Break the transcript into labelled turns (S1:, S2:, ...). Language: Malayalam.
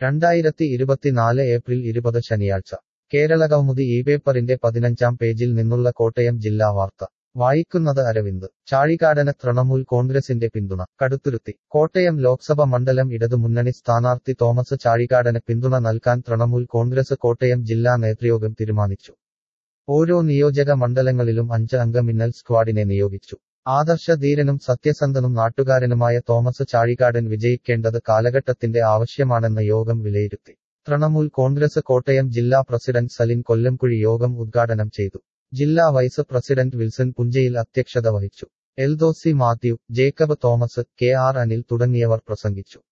S1: രണ്ടായിരത്തി ഇരുപത്തിനാല് ഏപ്രിൽ ഇരുപത് ശനിയാഴ്ച കേരളകൗമുദി ഈ പേപ്പറിന്റെ പതിനഞ്ചാം പേജിൽ നിന്നുള്ള കോട്ടയം ജില്ലാ വാർത്ത വായിക്കുന്നത് അരവിന്ദ് ചാഴികാടന് തൃണമൂൽ കോൺഗ്രസിന്റെ പിന്തുണ കടുത്തുരുത്തി കോട്ടയം ലോക്സഭ മണ്ഡലം ഇടതുമുന്നണി സ്ഥാനാർത്ഥി തോമസ് ചാഴികാടന് പിന്തുണ നൽകാൻ തൃണമൂൽ കോൺഗ്രസ് കോട്ടയം ജില്ലാ നേതൃയോഗം തീരുമാനിച്ചു ഓരോ നിയോജക മണ്ഡലങ്ങളിലും അഞ്ച് അംഗ മിന്നൽ സ്ക്വാഡിനെ നിയോഗിച്ചു ആദർശധീരനും സത്യസന്ധനും നാട്ടുകാരനുമായ തോമസ് ചാഴികാടൻ വിജയിക്കേണ്ടത് കാലഘട്ടത്തിന്റെ ആവശ്യമാണെന്ന് യോഗം വിലയിരുത്തി തൃണമൂൽ കോൺഗ്രസ് കോട്ടയം ജില്ലാ പ്രസിഡന്റ് സലിൻ കൊല്ലംകുഴി യോഗം ഉദ്ഘാടനം ചെയ്തു ജില്ലാ വൈസ് പ്രസിഡന്റ് വിൽസൺ പുഞ്ചയിൽ അധ്യക്ഷത വഹിച്ചു എൽദോസി മാത്യു ജേക്കബ് തോമസ് കെ ആർ അനിൽ തുടങ്ങിയവർ പ്രസംഗിച്ചു